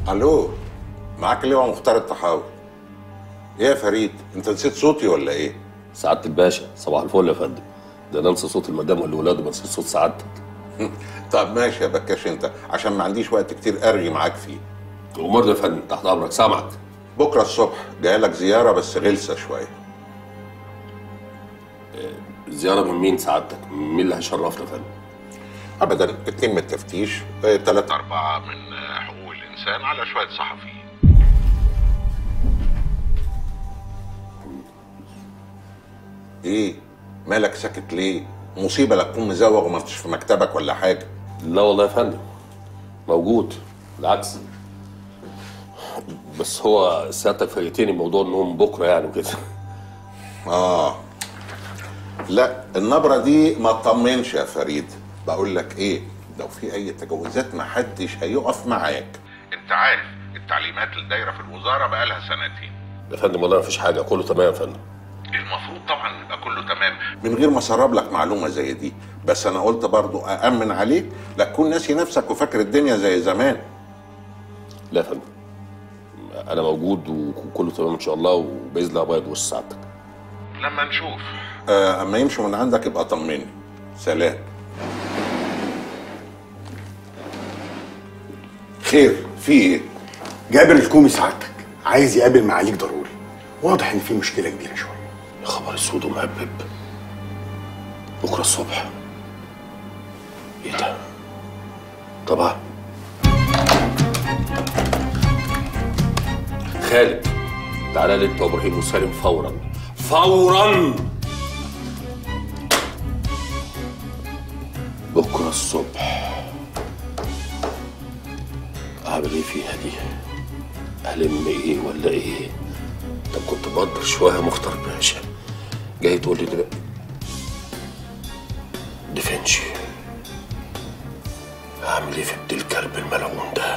الو معاك لواء مختار الطحاوي ايه يا فريد انت نسيت صوتي ولا ايه سعاده الباشا صباح الفل يا فندم ده ننسى صوت المدام والولاد وما ننسى صوت سعادتك طب ماشي يا بكاش انت عشان ما عنديش وقت كتير ارغي معاك فيه امورنا يا فندم تحت امرك سامعك بكره الصبح جاي لك زياره بس غلسه شويه زياره من مين سعادتك مين اللي هيشرفنا يا فندم ابدا اتنين من التفتيش اه، تلاتة اربعة من اه، حقوق الانسان على شوية صحفيين ايه مالك ساكت ليه مصيبة لا تكون مزوغ وما انتش في مكتبك ولا حاجة لا والله يا فندم موجود بالعكس بس هو سيادتك فاجئتني بموضوع النوم بكره يعني وكده اه لا النبرة دي ما تطمنش يا فريد بقول لك ايه لو في اي تجاوزات ما حدش هيقف معاك انت عارف التعليمات اللي دايره في الوزاره بقالها سنتين يا فندم والله مفيش حاجه كله تمام يا فندم المفروض طبعا يبقى كله تمام من غير ما اسرب لك معلومه زي دي بس انا قلت برضو اامن عليك لا تكون ناسي نفسك وفاكر الدنيا زي زمان لا يا فندم انا موجود وكله تمام ان شاء الله وباذن الله ابيض وش سعادتك لما نشوف آه اما يمشوا من عندك يبقى طمني سلام خير في ايه جابر الكومي سعادتك عايز يقابل معاليك ضروري واضح ان في مشكله كبيره شويه يا خبر اسود ومهبب بكره الصبح ايه ده طبعا خالد تعالى لي انت وابراهيم وسالم فورا فورا بكره الصبح اعمل ايه فيها دي الم ايه ولا ايه طب كنت بقدر شويه يا مختار باشا جاي تقول لي دلوقتي ديفنشي هعمل ايه في ابن الكلب الملعون ده